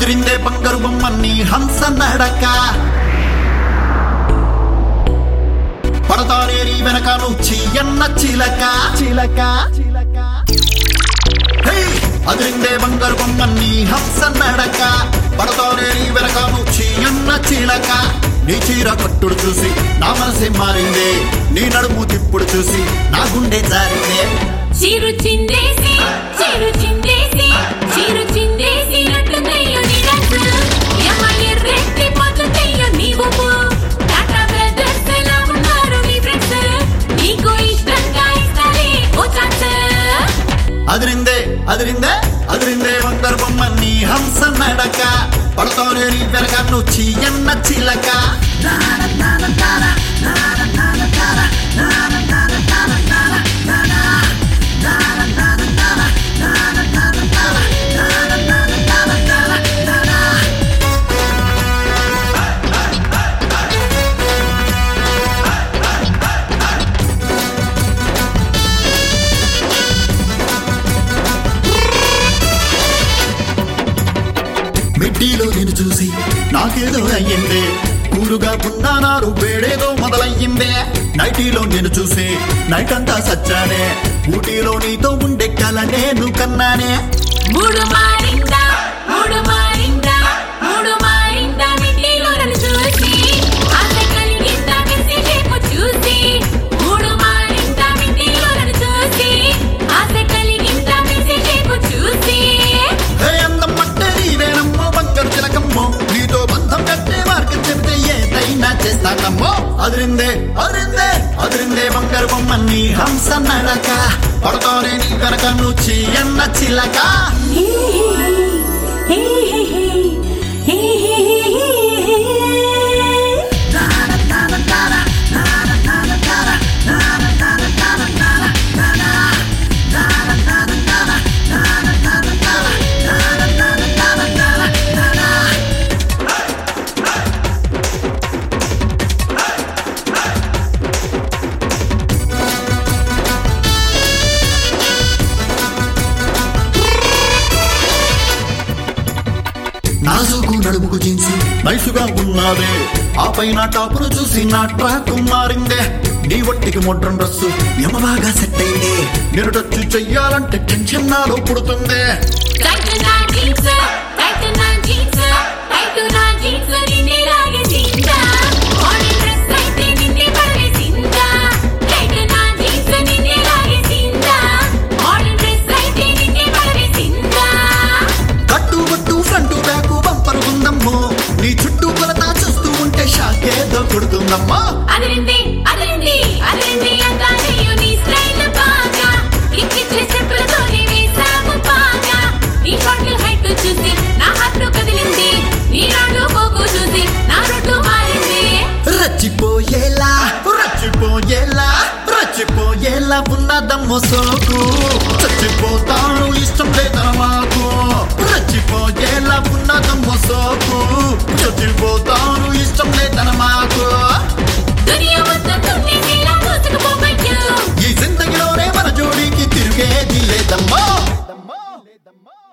అదిరిందే బంగారు బొమ్మని హంస నడక పడతారేరి వెనక నుంచి ఎన్న చిలక చిలక చిలక హే! అదిరిందే బంగారు బొమ్మని హంస నడక పడతారేరి వెనక నుంచి ఎన్న చిలక నీ చీర కట్టుడు చూసి నా మనసే మారిందే నీ నడుము తిప్పుడు చూసి నా గుండె జారిందే చిరు చిందేసి చిరు చిందేసి చిరు చిందేసి నట్టుందయ్యో నీ డ్రెస్ యమ ఎర్రెత్తి పోతుందయ్యో నీ ఊపు టాటా బ్రదర్స్ ఎలా ఉన్నారు నీ ఫ్రెండ్స్ నీకు ఇష్టంగా ఇస్తాలే ఓ ఛాన్స్ అదిరిందే అదిరిందే అదిరిందే బంగారు బొమ్మని హంస నడక పడతారేరి వెనక నుంచి ఎన్న చిలక మిడ్డీలో నేను చూసి నాకేదో అయ్యిందే కూరుగా పున్నానారు వేడేదో మొదలయ్యిందే నైటీలో నేను చూసి నైట్ అంతా సచ్చానే ఊటీలో నీతో ఉండే కల నేను కన్నానే మూడు మారిందా మూడు మారిందా మూడు మారిందా మిడ్డీలో నన్ను చూసి ఆశ కలిగిందా మెసేజ్ ఏమో చూసి మూడు మారిందా మిడ్డీలో నన్ను చూసి ఆశ కలిగిందా మెసేజ్ ఏమో చూసి హే అందం అంటే నీవేనమ్మో బంగారు చిలకమ్మో నీతో బంధం కట్టే మార్గం చెప్తే ఏదైనా చేస్తానమ్మో అదిరిందే అదిరిందే అదిరిందే బంగారు బొమ్మని హంస నడక పడతానే నీ వెనక నుంచి ఎన్న చిలక హే హే హే హే హే నాజుకు నడుముకు జీన్సి నైసుగా ఉన్నదే ఆ పైన టాపును చూసి నా ట్రాక్ మారిందే నీ ఒట్టికి మోడ్రన్ డ్రెస్సు యమబాగా సెట్ అయిందే నేను టచ్ చెయ్యాలంటే టెన్షన్ నాలో పుడుతుందే టైట్ నా జీన్స్ టైట్ నా జీన్స్ టైట్ నా జీన్స్ నిన్నే లాగేసిందా మోడల్ డ్రెస్ అయితే నిన్నే పడేసిందా టైట్ నా జీన్స్ నిన్నే లాగేసిందా మోడల్ డ్రెస్ అయితే నిన్నే పడేసిందా కట్టు బట్టు ఫ్రంట్ బ్యాక్ బంపర్ ఉందమ్మో నీ చుట్టూ కొలత చూస్తూ ఉంటే షాకేదో కొడుతుందమ్మా అదిరింది అదిరింది అదిరింది అంతా చెయ్యు నీ స్టైల్ బాగా ఇక్కిచ్చే స్టెప్పులతోనే వేసాము బాగా నీ షార్ట్ హైట్ చూసి నా హార్ట్ కదిలింది నీ రాడు పోకు చూసి నా రొట్టు మారింది రచ్చిపోయేలా రచ్చిపోయేలా రచ్చిపోయేలా ఉన్నదమ్మో సోకు చచ్చిపోతాను ఇష్టం లేదా మాకు రచ్చిపోయేలా ఉన్నదమ్మో సోకు చచ్చిపోతాను ఇష్టం లేదన మాకు దునియా మొత్తం తున్నేసేలా దూసుకుపోవయ్యు ఈ జిందగీలోనే మన జోడీకి తిరిగేది లేదమ్మా